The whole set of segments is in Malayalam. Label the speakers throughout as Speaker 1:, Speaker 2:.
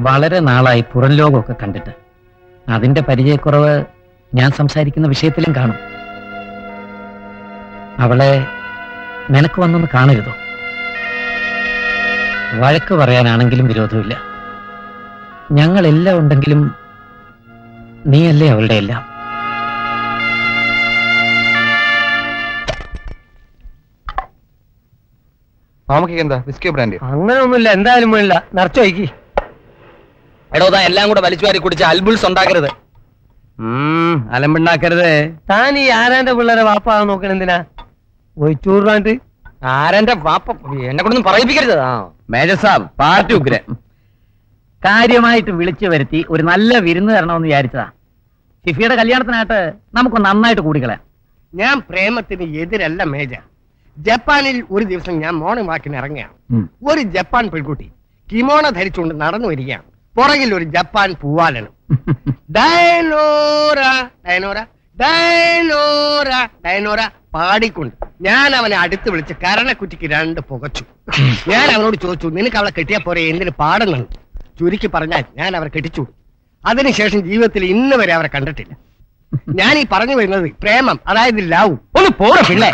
Speaker 1: വളരെ നാളായി പുറം ലോകമൊക്കെ കണ്ടിട്ട് അതിന്റെ പരിചയക്കുറവ് ഞാൻ സംസാരിക്കുന്ന വിഷയത്തിലും കാണും അവളെ നിനക്ക് വന്നൊന്ന് കാണരുതോ വഴക്ക് പറയാനാണെങ്കിലും വിരോധമില്ല ഞങ്ങളെല്ലാം ഉണ്ടെങ്കിലും നീയല്ലേ അവളുടെ എല്ലാം
Speaker 2: മാമക്ക് എന്താ വിസ്കി ബ്രാൻഡ്
Speaker 3: അങ്ങനെ ഒന്നുമില്ല എന്തായാലും വേണില്ല നിറച്ചു വയ്ക്കി
Speaker 4: എടോ താ എല്ലാം കൂടെ വലിച്ചു വാരി കുടിച്ച് അൽബുൾസ് ഉണ്ടാക്കരുത്
Speaker 3: അലമ്പുണ്ടാക്കരുത് താൻ ഈ ആരാന്റെ പിള്ളേരെ വാപ്പാകാൻ നോക്കണ എന്തിനാ ഒഴിച്ചൂറാണ്ട്
Speaker 4: ആരെന്റെ വാപ്പ എന്നെ കൊണ്ടൊന്നും പറയിപ്പിക്കരുത് ആ
Speaker 1: മേജർ സാബ് പാർട്ടി ഉഗ്ര കാര്യമായിട്ട് വിളിച്ചു വരുത്തി ഒരു നല്ല വിരുന്ന് തരണമെന്ന് വിചാരിച്ചതാ ഷിഫിയുടെ കല്യാണത്തിനായിട്ട് നമുക്ക് നന്നായിട്ട് കൂടിക്കളയാം
Speaker 3: ഞാൻ പ്രേമത്തിന് എതിരല്ല മേജർ ജപ്പാനിൽ ഒരു ദിവസം ഞാൻ മോർണിംഗ് വാക്കിന് ഇറങ്ങുകയാണ്
Speaker 1: ഉം.
Speaker 3: ഒരു ജപ്പാൻ പെൺകുട്ടി കിമോണ ധരിച്ചുകൊണ്ട് നടന്നു വരികയാണ് പുറകിൽ ഒരു ജപ്പാൻ പൂവാലനും ഡയനോറ ഡയനോറ ഡയനോറ ഡയനോറ പാടിക്കൊണ്ട് ഞാൻ അവനെ അടുത്ത് വിളിച്ച് കരണക്കുറ്റിക്ക് രണ്ട് പുകച്ചു ഞാൻ അവനോട് ചോദിച്ചു നിനക്ക് അവളെ കെട്ടിയാ പോരെ എന്തിന് പാടുന്നു ചുരുക്കി പറഞ്ഞാൽ ഞാൻ അവരെ കെട്ടിച്ചു അതിനുശേഷം ജീവിതത്തിൽ ഇന്ന് വരെ അവരെ കണ്ടിട്ടില്ല ഞാൻ ഈ പറഞ്ഞു വരുന്നത് പ്രേമം അതായത് ലവ്
Speaker 4: ഒന്ന് പോറ പിള്ളേ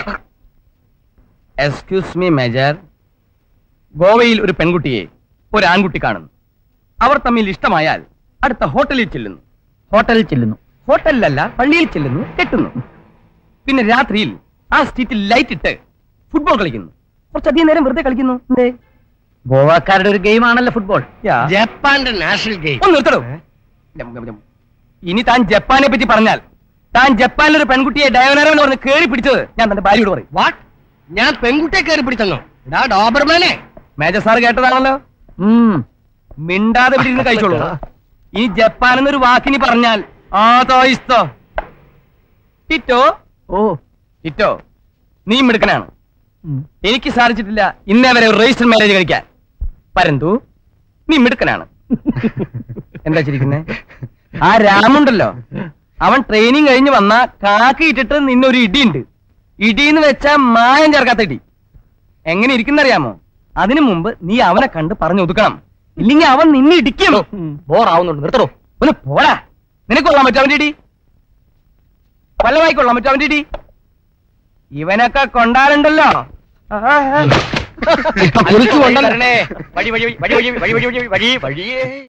Speaker 4: എക്സ്ക്യൂസ് മീ മേജർ ഗോവയിൽ ഒരു പെൺകുട്ടിയെ ഒരു ആൺകുട്ടി കാണുന്നു അവർ തമ്മിൽ ഇഷ്ടമായാൽ അടുത്ത ഹോട്ടലിൽ ചെല്ലുന്നു
Speaker 1: ഹോട്ടലിൽ ചെല്ലുന്നു
Speaker 4: ഹോട്ടലിലല്ല പള്ളിയിൽ ചെല്ലുന്നു കെട്ടുന്നു പിന്നെ രാത്രിയിൽ ആ സ്ട്രീറ്റിൽ ലൈറ്റ് ഇട്ട് ഫുട്ബോൾ കളിക്കുന്നു കുറച്ചധികം നേരം വെറുതെ കളിക്കുന്നു എന്തേ
Speaker 1: ഗോവാക്കാരുടെ ഒരു ഗെയിമാണല്ലോ ഫുട്ബോൾ
Speaker 3: ജപ്പാന്റെ നാഷണൽ ഗെയിം
Speaker 4: ഒന്ന് നിർത്തണോ ഇനി താൻ ജപ്പാനെ പറ്റി പറഞ്ഞാൽ താൻ ജപ്പാനിലൊരു പെൺകുട്ടിയെ ഡയോനറോ എന്ന് പറഞ്ഞ് കേറി പിടിച്ചത് ഞാൻ തന്റെ ഭാര്യയോട് പറയും
Speaker 3: വാട്ട് ഞാൻ പെൺകുട്ടിയെ കയറി പിടിച്ചെന്നോ എടാ ഡോബർമാനെ
Speaker 4: മേജർ സാർ കേട്ടതാണല്ലോ മിണ്ടാതെ ഇവിടെ ഇരുന്ന് കഴിച്ചോളൂ ഈ ജപ്പാൻ എന്നൊരു വാക്കിനി പറഞ്ഞാൽ ആതോ ഇസ്തോ ടിറ്റോ ഓ ടിറ്റോ നീ മിടുക്കനാണ് എനിക്ക് സാധിച്ചിട്ടില്ല ഇന്നേ വരെ ഒരു രജിസ്റ്റർ മാരേജ് കഴിക്കാൻ പരന്തു നീ മിടുക്കനാണ് എന്താ ചിരിക്കുന്നേ ആ രാമുണ്ടല്ലോ അവൻ ട്രെയിനിങ് കഴിഞ്ഞ് വന്ന കാക്കി ഇട്ടിട്ട് നിന്നൊരു ഇടിയുണ്ട് ഇടിന്ന് വെച്ചാ മായം ചേർക്കാത്ത ഇടി എങ്ങനെ ഇരിക്കുന്നറിയാമോ അതിനു മുമ്പ് നീ അവനെ കണ്ട് പറഞ്ഞു ഒതുക്കണം ഇല്ലെങ്കിൽ അവൻ നിന്നെ ഇടിക്കും ബോറാവുന്നുണ്ട് നിർത്തണോ ഒന്ന് പോടാ നിനക്ക് കൊള്ളാൻ പറ്റും അവന്റെ ഇടി വല്ലമായി കൊള്ളാൻ പറ്റും അവന്റെ ഇടി ഇവനൊക്കെ കൊണ്ടാറുണ്ടല്ലോ
Speaker 3: കുറിച്ചു കൊണ്ടല്ലേ
Speaker 4: വഴി വഴി വഴി വഴി വഴി വഴി വഴി വഴി വഴി